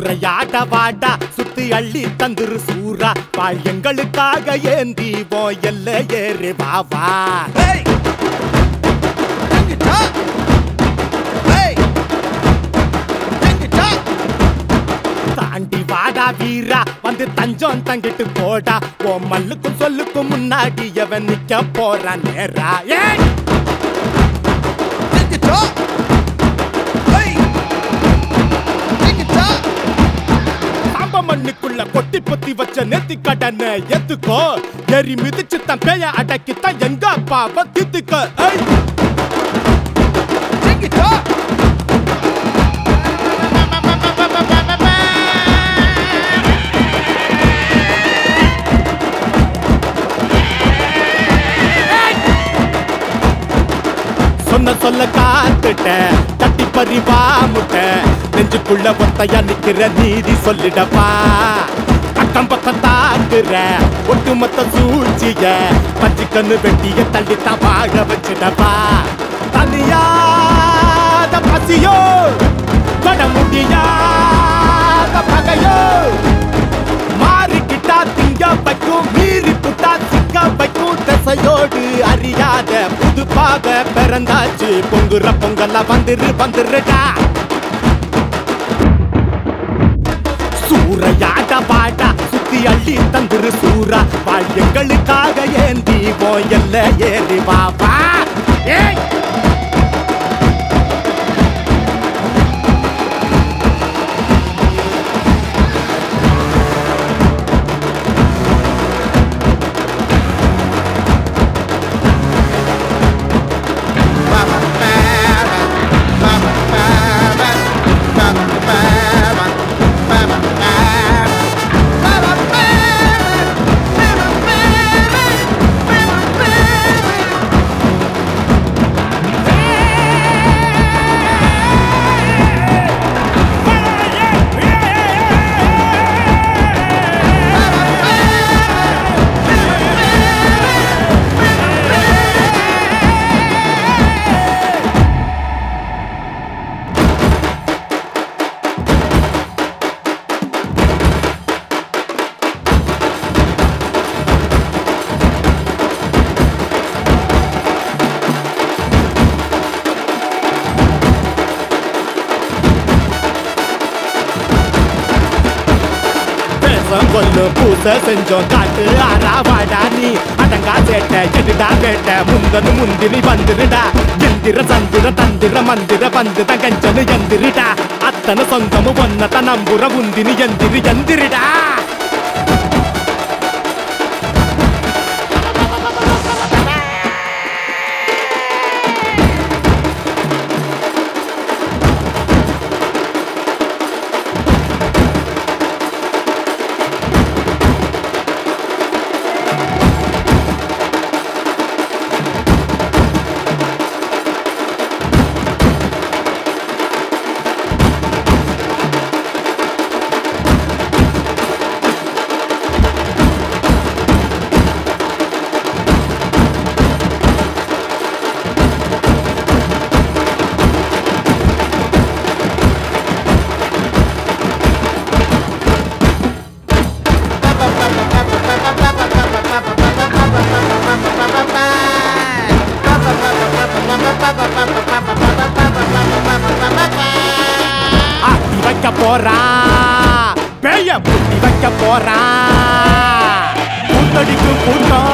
சூறையாட வாடா சுத்தி அள்ளி தந்துரு சூரா வாழ் எங்களுக்காக ஏந்தி போ எல்ல ஏறு வாவா Hey! Bring it up! Hey! Bring it up! தாண்டி வாடா வீரா வந்து தஞ்சம் தங்கிட்டு போடா ஓ மல்லுக்கும் சொல்லுக்கும் முன்னாடி எவன் நிக்க போறான் நேரா ஏய் Bring it up! Hey! Bring it up! சாம்ப மண்ணுக்குள்ள கொட்டி பொத்தி வச்ச நெத்தி கடனை எத்துக்கோ எரி மிதிச்சு தன் பேய அடக்கித்தான் எங்க அப்பாவை தித்துக்க ஏய் Bring it up! சொன்ன சொல்ல காத்துட்ட தட்டி பறிவா முட்ட நெஞ்சுக்குள்ள ஒத்தையா நிக்கிற நீதி சொல்லிடப்பா அக்கம் பக்கம் தாக்குற ஒட்டுமொத்த சூழ்ச்சிய பச்சை கண்ணு வெட்டிய தள்ளித்தான் வாழ வச்சிடப்பா தனியாத பசியோ தொட முடியாத பகையோ மாறிக்கிட்டா திங்க வைக்கும் மீறி புட்டா சிக்க வைக்கும் திசையோடு அறியாத புது பாத பிறந்தாச்சு பொங்குற பொங்கல்ல வந்துரு வந்துருடா சூறையாட பாடா சுத்தி அள்ளி தந்துரு சூரா வாழ் எங்களுக்காக ஏந்தி போயல்ல ஏறி வாப்பா ஏய் பேசம் கொல்லு பூச செஞ்சோம் காட்டு ஆறா வாடா நீ அடங்கா சேட்ட எடுடா வேட்ட முந்தனு முந்திரி வந்துருடா எந்திர சந்திர தந்திர மந்திர வந்து கஞ்சனு எந்திரிடா அத்தனை சொந்தமு ஒன்னத நம்புற உந்தினி எந்திரி எந்திரிடா ஆட்டி வைக்க போறான் பேய பூட்டி வைக்க போறான் கூட்டடிக்கும் கூட்டம்